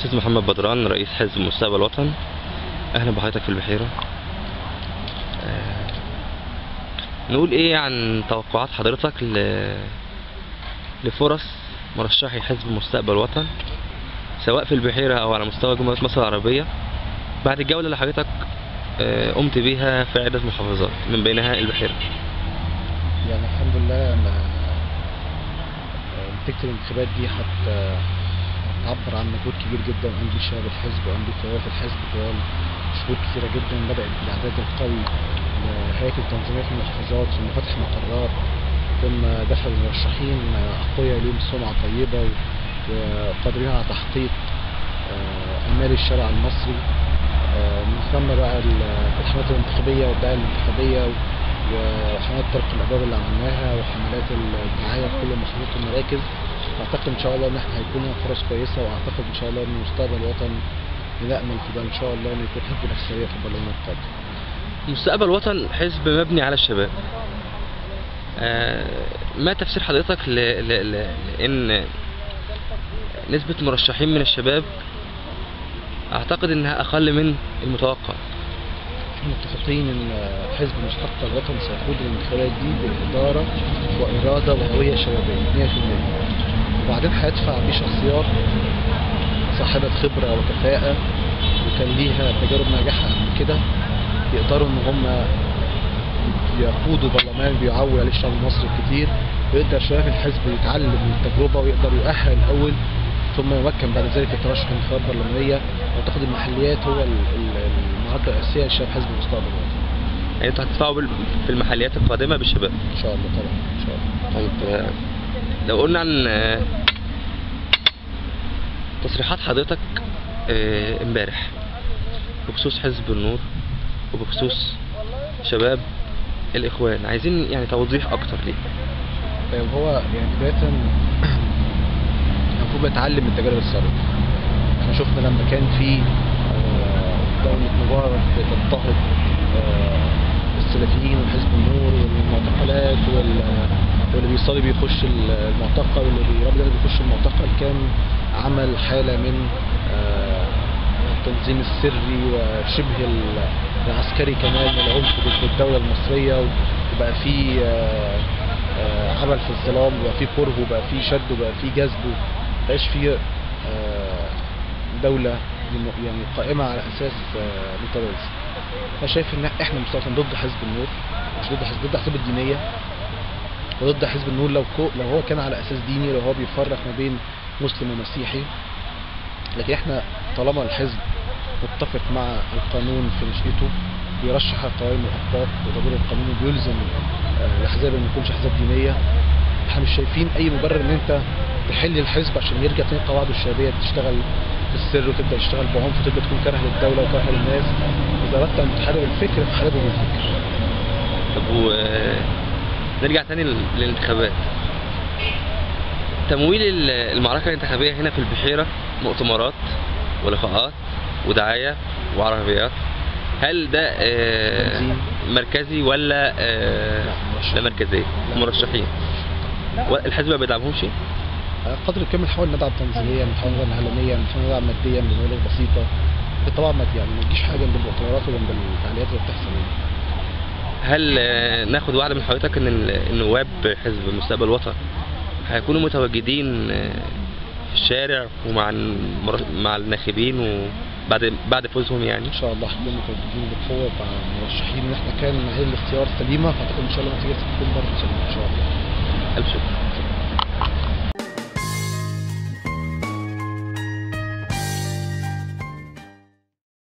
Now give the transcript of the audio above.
الأستاذ محمد بدران رئيس حزب مستقبل وطن أهلا بحضرتك في البحيرة آه، نقول إيه عن توقعات حضرتك ل... لفرص مرشحي حزب مستقبل وطن سواء في البحيرة أو على مستوى جمهورية مصر العربية بعد الجولة اللي حضرتك آه، قمت بيها في عدة محافظات من بينها البحيرة يعني الحمد لله انا نتيجة الانتخابات دي حت هتعبر عن مجهود كبير جدا قام بيه شباب الحزب وقام بيه قوات الحزب طوال شهور كتيرة جدا بدأت بالإعداد القوي لهياكل تنظيمية في المحافظات ثم فتح مقرات ثم دخل مرشحين أقوياء ليهم سمعة طيبة و- وقادرين على تحقيق آه، آمال الشارع المصري آه، من ثم بقى ال- الحملات الانتخابية والدعاية الانتخابية و- وحملات طرق الابواب اللي عملناها وحملات الدعايه في كل المحافظات والمراكز اعتقد ان شاء الله ان احنا هيكون لنا فرص كويسه واعتقد ان شاء الله ان مستقبل الوطن بنامل في ده ان شاء الله انه يكون حزب الاكثريه في البرلمان القادم. مستقبل وطن حزب مبني على الشباب آه، ما تفسير حضرتك ل... ل... ل... لأن نسبة مرشحين من الشباب أعتقد إنها أقل من المتوقع احنا متفقين ان حزب مستقبل الوطن سيخوض الانتخابات دي باداره واراده وهويه شبابيه 100% وبعدين هيدفع بشخصيات صاحبه خبره وكفاءه وكان ليها تجارب ناجحه قبل كده يقدروا ان هم يقودوا برلمان بيعول عليه الشعب المصري الكتير ويقدر شباب الحزب يتعلم من التجربه ويقدر يؤهل الاول ثم يمكن بعد ذلك الترشح للانتخابات البرلمانيه وتاخد المحليات هو ال- ال- المعركه الاساسيه لشباب حزب المستقبل الوطني يعني أنتوا هتدفعوا بال... في المحليات القادمة بالشباب ان شاء الله طبعا ان شاء الله طيب آه، لو قلنا عن آه، تصريحات حضرتك آه، امبارح بخصوص حزب النور وبخصوص شباب الإخوان عايزين يعني توضيح أكتر ليه طيب هو يعني بداية المفروض بيتعلم من التجارب السابقة احنا شفنا لما كان في آه، دولة مبارك بتضطهد آه، السلفيين وحزب النور والمعتقلات وال- واللي بيصلي بيخش المعتقل واللي بيربي ده بيخش المعتقل كان عمل حالة من آه، التنظيم السري وشبه ال- العسكري كمان العنف ضد الدولة المصرية وبقى في آه، آه، عمل في الظلام وبقى في كره وبقى في شد وبقى في جذب مبقاش في آه، دولة من- يعني قائمة على أساس آه، متوازي أنا شايف إن إحنا مستوطن ضد حزب النور مش ضد حزب ضد الأحزاب الدينية وضد حزب النور لو كو لو هو كان على أساس ديني لو هو بيفرق ما بين مسلم ومسيحي لكن إحنا طالما الحزب متفق مع القانون في نشأته بيرشح القوائم الأحباط وتدور القانون بيلزم آه، الأحزاب إن ما تكونش أحزاب دينية احنا مش شايفين أي مبرر إن أنت تحل الحزب عشان يرجع تاني قواعده الشبابية تشتغل في السر وتبدأ تشتغل بعنف وتبدأ تكون كاره للدولة وكاره للناس إذا أردت أن تحارب الفكر فحاربه بالفكر طب و نرجع تاني لل- للانتخابات تمويل ال- المعركة الانتخابية هنا في البحيرة مؤتمرات ولقاءات ودعاية وعربيات هل ده آه، تنظيم. مركزي ولا آه، لا، مرشح. لا مركزية لا. مرشحين والحزب ما بيدعمهمش قدر الكامل نحاول ندعم تنظيميا نحاول ندعم اعلاميا نحاول ندعم ماديا بمبالغ بسيطه لكن طبعا ما يعني ما تجيش حاجه جنب المؤتمرات وجنب الفعاليات اللي بتحصل يعني. هل آه، ناخد وعد من حضرتك ان ال- النواب حزب مستقبل وطن هيكونوا متواجدين آه، في الشارع ومع المر- مع الناخبين وبعد بعد فوزهم يعني ان شاء الله هنكون متواجدين بقوه مع المرشحين ان احنا كان هي الاختيار سليمه فاعتقد ان شاء الله نتيجه تكون برضه سليمه ان شاء الله الف شكر